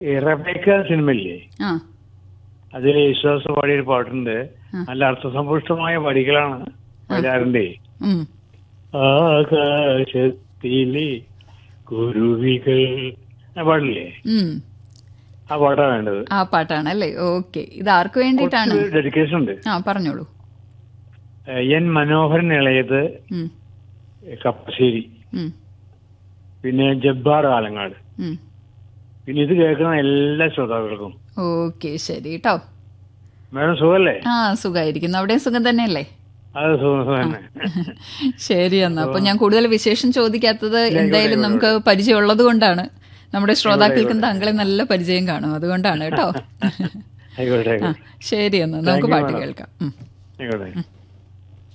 ഈ റബേക്ക സിനിമയില്ലേ ആ അതിൽ യേശുദാസ് പാടിയൊരു പാട്ടുണ്ട് നല്ല അർത്ഥസമ്പുഷ്ടമായ വരികളാണ് വരാറിന്റെ ഉം. ആകാശത്തിലെ കുരുവികൾ ആ പാടില്ലേ ഉം. ആ പാട്ടാ വേണ്ടത് ആ പാട്ടാണ് അല്ലേ ഓക്കെ ഇത് ആർക്ക് വേണ്ടിയിട്ടാണ് ഡെഡിക്കേഷൻ ഉണ്ട് ആ പറഞ്ഞോളൂ ഏഹ് എൻ മനോഹരൻ ഇളയത് ഉം. കപ്പശ്ശേരി ഉം. പിന്നെ ജബ്ബാർ ആലങ്ങാട് ഉം. പിന്നെ ഇത് കേൾക്കുന്ന എല്ലാ ശ്രോതാക്കൾക്കും ഓക്കെ ശരി കേട്ടോ മേഡം സുഖല്ലേ ആ സുഖമായിരിക്കുന്നു അവിടെയും സുഖം തന്നെയല്ലേ അത് സുഖം സുഖം തന്നെ ശരി എന്നാ അപ്പൊ ഞാൻ കൂടുതൽ വിശേഷം ചോദിക്കാത്തത് എന്തായാലും നമുക്ക് പരിചയമുള്ളത് കൊണ്ടാണ് നമ്മുടെ ശ്രോതാക്കൾക്കും താങ്കളെ നല്ല പരിചയം കാണും അതുകൊണ്ടാണ് കേട്ടോ ആയിക്കോട്ടെ ആ ആയിക്കോട്ടെ ശരി എന്നാ നമുക്ക് Thank you, പാട്ട് madam. കേൾക്കാം ഉം. ആയിക്കോട്ടെ